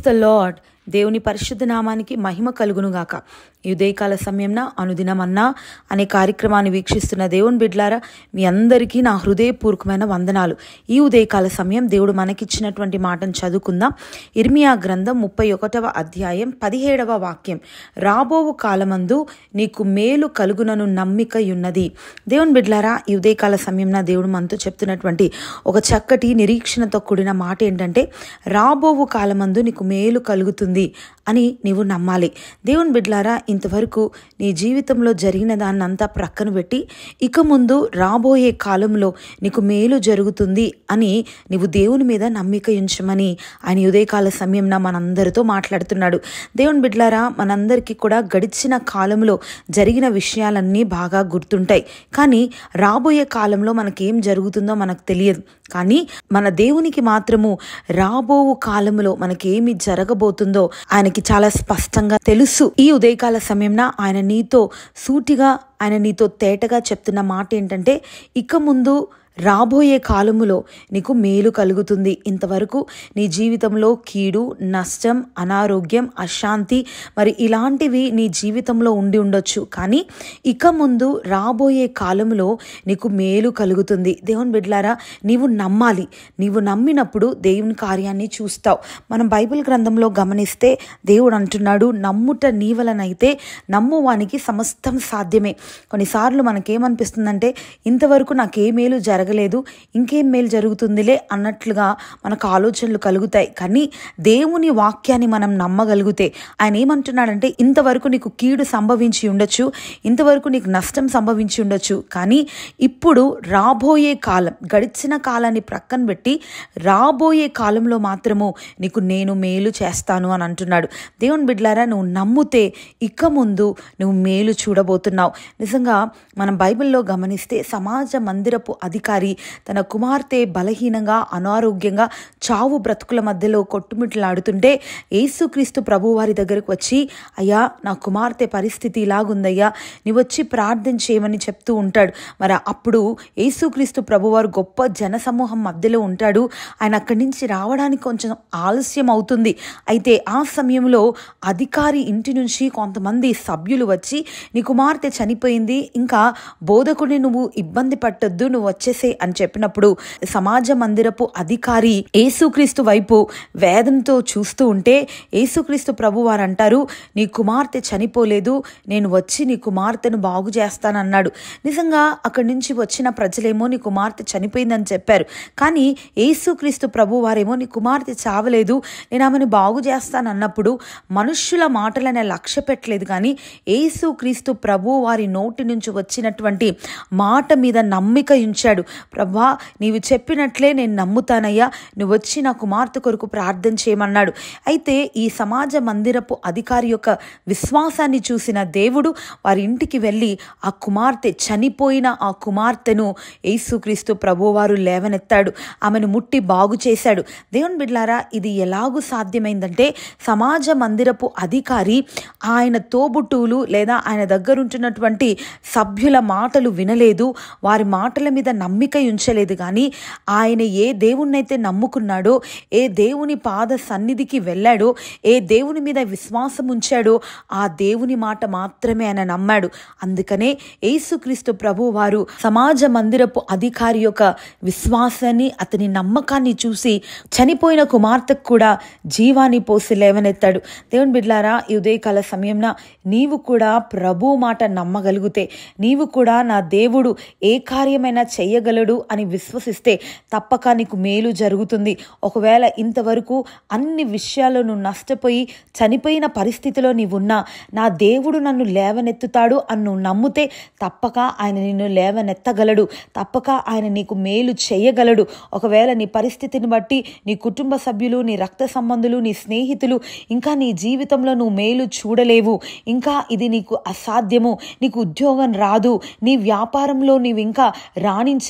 the lord దేవుని పరిశుద్ధ నామానికి మహిమ కలుగునుగాక ఈ ఉదయకాల సమయంన అనుదినమన్నా అనే కార్యక్రమాన్ని వీక్షిస్తున్న దేవుని బిడ్లారా మీ అందరికీ నా హృదయపూర్వకమైన వందనాలు ఈ ఉదయకాల సమయం దేవుడు మనకిచ్చినటువంటి మాటను చదువుకుందాం ఇర్మియా గ్రంథం ముప్పై ఒకటవ అధ్యాయం పదిహేడవ వాక్యం రాబోవు కాలమందు నీకు మేలు కలుగునను నమ్మిక ఉన్నది దేవుని బిడ్లారా ఈ ఉదయకాల సమయంన దేవుడు మనతో చెప్తున్నటువంటి ఒక చక్కటి నిరీక్షణతో కూడిన మాట ఏంటంటే రాబోవు కాలమందు నీకు మేలు కలుగుతుంది అని నీవు నమ్మాలి దేవుని బిడ్లారా ఇంతవరకు నీ జీవితంలో జరిగిన దాన్నంతా ప్రక్కన పెట్టి ఇక ముందు రాబోయే కాలంలో నీకు మేలు జరుగుతుంది అని నీవు దేవుని మీద నమ్మిక ఉంచమని ఆయన ఉదయకాల సమయంన మనందరితో మాట్లాడుతున్నాడు దేవుని బిడ్లారా మనందరికీ కూడా గడిచిన కాలంలో జరిగిన విషయాలన్నీ బాగా గుర్తుంటాయి కానీ రాబోయే కాలంలో మనకేం జరుగుతుందో మనకు తెలియదు కానీ మన దేవునికి మాత్రము రాబోవు కాలంలో మనకేమి జరగబోతుందో ఆయనకి చాలా స్పష్టంగా తెలుసు ఈ ఉదయకాల సమయంన ఆయన నీతో సూటిగా ఆయన నీతో తేటగా చెప్తున్న మాట ఏంటంటే ఇక ముందు రాబోయే కాలములో నీకు మేలు కలుగుతుంది ఇంతవరకు నీ జీవితంలో కీడు నష్టం అనారోగ్యం అశాంతి మరి ఇలాంటివి నీ జీవితంలో ఉండి ఉండొచ్చు కానీ ఇక ముందు రాబోయే కాలంలో నీకు మేలు కలుగుతుంది దేవుని బిడ్లారా నీవు నమ్మాలి నీవు నమ్మినప్పుడు దేవుని కార్యాన్ని చూస్తావు మనం బైబిల్ గ్రంథంలో గమనిస్తే దేవుడు అంటున్నాడు నమ్ముట నీవలనైతే నమ్మువానికి సమస్తం సాధ్యమే కొన్నిసార్లు మనకేమనిపిస్తుందంటే ఇంతవరకు నాకే మేలు జరగలేదు ఇంకేం మేలు జరుగుతుందిలే అన్నట్లుగా మనకు ఆలోచనలు కలుగుతాయి కానీ దేవుని వాక్యాన్ని మనం నమ్మగలిగితే ఆయన ఏమంటున్నాడంటే ఇంతవరకు నీకు కీడు సంభవించి ఉండొచ్చు ఇంతవరకు నీకు నష్టం సంభవించి ఉండొచ్చు కానీ ఇప్పుడు రాబోయే కాలం గడిచిన కాలాన్ని ప్రక్కన పెట్టి రాబోయే కాలంలో మాత్రము నీకు నేను మేలు చేస్తాను అని అంటున్నాడు దేవుని బిడ్లారా నువ్వు నమ్ముతే ఇక ముందు నువ్వు మేలు చూడబోతున్నావు నిజంగా మనం బైబిల్లో గమనిస్తే సమాజ మందిరపు అధికారి తన కుమార్తె బలహీనంగా అనారోగ్యంగా చావు బ్రతుకుల మధ్యలో కొట్టుమిట్లాడుతుంటే యేసుక్రీస్తు ప్రభు వారి దగ్గరకు వచ్చి అయ్యా నా కుమార్తె పరిస్థితి ఇలాగుందయ్యా నీవు వచ్చి ప్రార్థన చేయమని చెప్తూ ఉంటాడు మరి అప్పుడు యేసుక్రీస్తు ప్రభువారు గొప్ప జనసమూహం మధ్యలో ఉంటాడు ఆయన అక్కడి నుంచి రావడానికి కొంచెం ఆలస్యం అవుతుంది అయితే ఆ సమయంలో అధికారి ఇంటి నుంచి కొంతమంది సభ్యులు వచ్చి నీ కుమార్తె చనిపోయింది ఇంకా బోధకుడిని నువ్వు ఇబ్బంది పట్టొద్దు నువ్వు వచ్చేసే అని చెప్పినప్పుడు సమాజ మందిరపు అధికారి యేసుక్రీస్తు వైపు వేదనతో చూస్తూ ఉంటే యేసుక్రీస్తు ప్రభు వారు అంటారు నీ కుమార్తె చనిపోలేదు నేను వచ్చి నీ కుమార్తెను బాగు చేస్తానన్నాడు నిజంగా అక్కడి నుంచి వచ్చిన ప్రజలేమో నీ కుమార్తె చనిపోయిందని చెప్పారు కానీ యేసుక్రీస్తు ప్రభు వారేమో నీ కుమార్తె చావలేదు నేను ఆమెను బాగు చేస్తానన్నప్పుడు మనుష్యుల మాటలనే లక్ష్య పెట్టలేదు కానీ యేసుక్రీస్తు ప్రభు వారి నోటి నుంచి వచ్చినటువంటి మాట మీద నమ్మిక ఉంచాడు ప్రభా నీవు చెప్పినట్లే నేను నమ్ముతానయ్యా నువ్వు వచ్చి నా కుమార్తె కొరకు ప్రార్థన చేయమన్నాడు అయితే ఈ సమాజ మందిరపు అధికారి యొక్క విశ్వాసాన్ని చూసిన దేవుడు వారి ఇంటికి వెళ్ళి ఆ కుమార్తె చనిపోయిన ఆ కుమార్తెను యేసుక్రీస్తు ప్రభువారు లేవనెత్తాడు ఆమెను ముట్టి బాగు చేశాడు దేవుని బిడ్లారా ఇది ఎలాగూ సాధ్యమైందంటే సమాజ మందిరపు అధికారి ఆయన తోబుట్టువులు లేదా ఆయన దగ్గర ఉంటున్నటువంటి సభ్యుల మాటలు వినలేదు వారి మాటల మీద నమ్మిక ఉంచలేదు కానీ ఆయన ఏ దేవుణ్ణైతే నమ్ముకున్నాడో ఏ దేవుని పాద సన్నిధికి వెళ్ళాడో ఏ దేవుని మీద విశ్వాసం ఉంచాడో ఆ దేవుని మాట మాత్రమే ఆయన నమ్మాడు అందుకనే యేసుక్రీస్తు ప్రభు వారు సమాజ మందిరపు అధికారి యొక్క విశ్వాసాన్ని అతని నమ్మకాన్ని చూసి చనిపోయిన కుమార్తెకు కూడా జీవాన్ని పోసి లేవనెత్తాడు దేవుని బిడ్లారా ఈ ఉదయకాల సమయంన నీవు కూడా ప్రభు మాట నమ్మగలిగితే నీవు కూడా నా దేవుడు ఏ కార్యమైనా చెయ్యగలడు అని విశ్వసిస్తే తప్పక నీకు మేలు జరుగుతుంది ఒకవేళ ఇంతవరకు అన్ని విషయాల్లో నువ్వు నష్టపోయి చనిపోయిన పరిస్థితిలో నీవున్నా నా దేవుడు నన్ను లేవనెత్తుతాడు అని నువ్వు నమ్మితే తప్పక ఆయన నిన్ను లేవనెత్తగలడు తప్పక ఆయన నీకు మేలు చేయగలడు ఒకవేళ నీ పరిస్థితిని బట్టి నీ కుటుంబ సభ్యులు నీ రక్త సంబంధులు నీ స్నేహితులు ఇంకా నీ జీవితంలో నువ్వు మేలు చూడలేవు ఇంకా ఇది నీకు అసాధ్యము నీకు ఉద్యోగం రాదు నీ వ్యాపారంలో నీవు ఇంకా రాణించ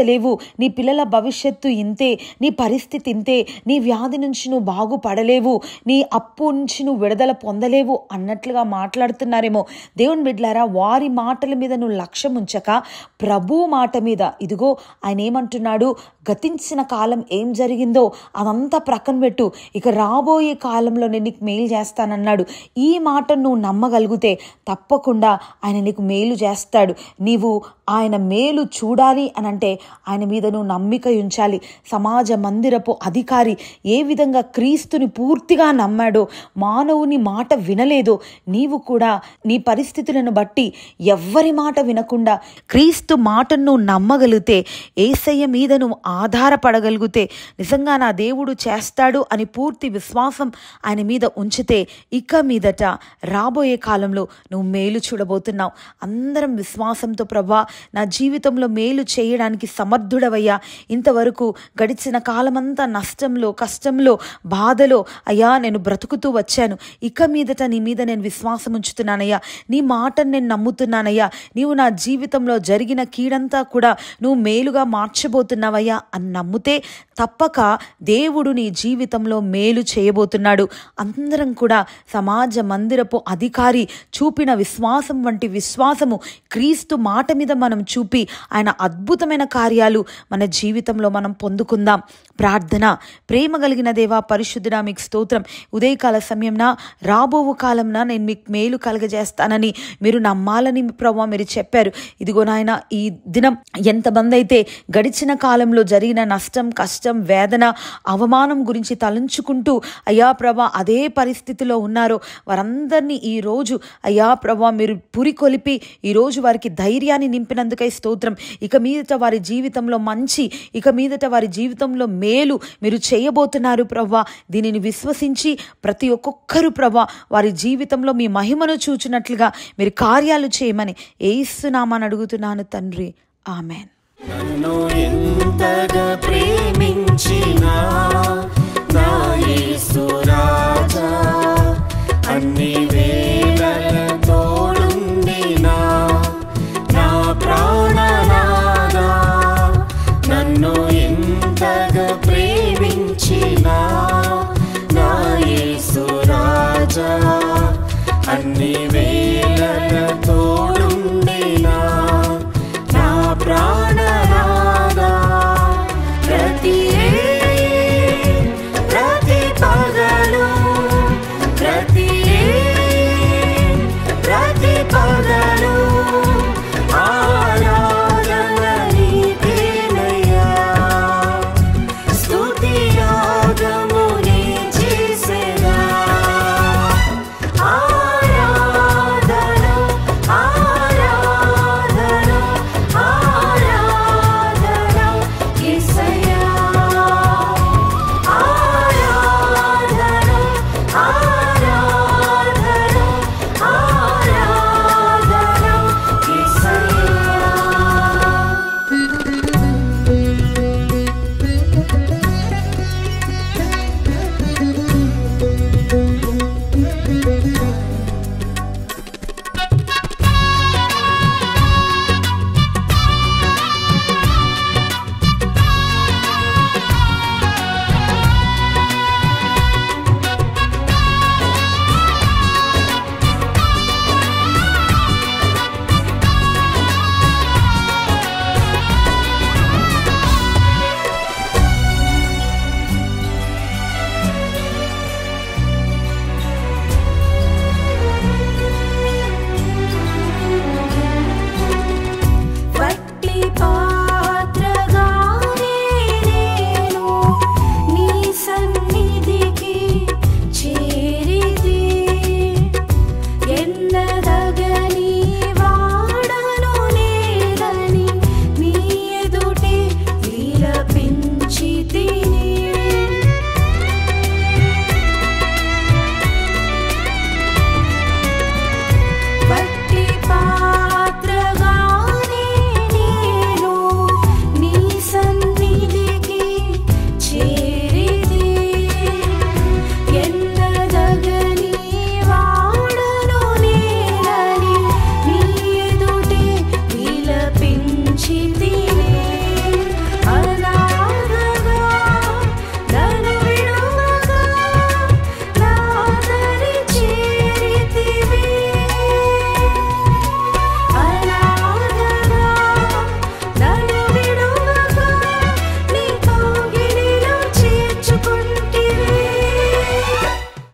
జీవించలేవు నీ పిల్లల భవిష్యత్తు ఇంతే నీ పరిస్థితి ఇంతే నీ వ్యాధి నుంచి నువ్వు బాగుపడలేవు నీ అప్పు నుంచి నువ్వు విడుదల పొందలేవు అన్నట్లుగా మాట్లాడుతున్నారేమో దేవుని బిడ్లారా వారి మాటల మీద నువ్వు లక్ష్యం ఉంచక ప్రభు మాట మీద ఇదిగో ఆయన ఏమంటున్నాడు గతించిన కాలం ఏం జరిగిందో అదంతా ప్రక్కన పెట్టు ఇక రాబోయే కాలంలో నేను నీకు మేలు చేస్తానన్నాడు ఈ మాట నువ్వు నమ్మగలిగితే తప్పకుండా ఆయన నీకు మేలు చేస్తాడు నీవు ఆయన మేలు చూడాలి అని అంటే ఆయన మీద నువ్వు నమ్మిక ఉంచాలి సమాజ మందిరపు అధికారి ఏ విధంగా క్రీస్తుని పూర్తిగా నమ్మాడో మానవుని మాట వినలేదో నీవు కూడా నీ పరిస్థితులను బట్టి ఎవ్వరి మాట వినకుండా క్రీస్తు మాటను నువ్వు నమ్మగలిగితే ఏసయ్య మీద నువ్వు ఆధారపడగలిగితే నిజంగా నా దేవుడు చేస్తాడు అని పూర్తి విశ్వాసం ఆయన మీద ఉంచితే ఇక మీదట రాబోయే కాలంలో నువ్వు మేలు చూడబోతున్నావు అందరం విశ్వాసంతో ప్రభా నా జీవితంలో మేలు చేయడానికి సమర్థుడవయ్యా ఇంతవరకు గడిచిన కాలమంతా నష్టంలో కష్టంలో బాధలో అయ్యా నేను బ్రతుకుతూ వచ్చాను ఇక మీదట నీ మీద నేను విశ్వాసం ఉంచుతున్నానయ్యా నీ మాటను నేను నమ్ముతున్నానయ్యా నీవు నా జీవితంలో జరిగిన కీడంతా కూడా నువ్వు మేలుగా మార్చబోతున్నావయ్యా అని నమ్మితే తప్పక దేవుడు నీ జీవితంలో మేలు చేయబోతున్నాడు అందరం కూడా సమాజ మందిరపు అధికారి చూపిన విశ్వాసం వంటి విశ్వాసము క్రీస్తు మాట మీద మనం చూపి ఆయన అద్భుతమైన కార్యాలు మన జీవితంలో మనం పొందుకుందాం ప్రార్థన ప్రేమ కలిగిన దేవా పరిశుద్ధుడా మీకు స్తోత్రం ఉదయకాల సమయంన రాబోవు కాలంన నేను మీకు మేలు కలగజేస్తానని మీరు నమ్మాలని ప్రభావ మీరు చెప్పారు ఇదిగో నాయన ఈ దినం ఎంతమంది అయితే గడిచిన కాలంలో జరిగిన నష్టం కష్టం వేదన అవమానం గురించి తలంచుకుంటూ అయ్యా ప్రభా అదే పరిస్థితిలో ఉన్నారో వారందరినీ ఈ రోజు అయ్యా ప్రభా మీరు పురికొలిపి ఈరోజు వారికి ధైర్యాన్ని నింపినందుకై స్తోత్రం ఇక మీదట వారి జీవితంలో మంచి ఇక మీదట వారి జీవితంలో మేలు మీరు చేయబోతున్నారు ప్రభా దీనిని విశ్వసించి ప్రతి ఒక్కొక్కరు ప్రభా వారి జీవితంలో మీ మహిమను చూచినట్లుగా మీరు కార్యాలు చేయమని ఏస్తున్నామని అడుగుతున్నాను తండ్రి ఆమెన్ నన్ను ఎంతగా ప్రేమించిన నా యేసు రాజా అన్ని వేళల తోడుండినా నా ప్రాణనాదా నన్ను ఎంతగా ప్రేమించిన నా యేసు రాజా అన్ని వేళల తోడుండినా నా ప్రాణనాదా ప్రతి ప్రతి పగలు ప్రతి ప్రతి పగలు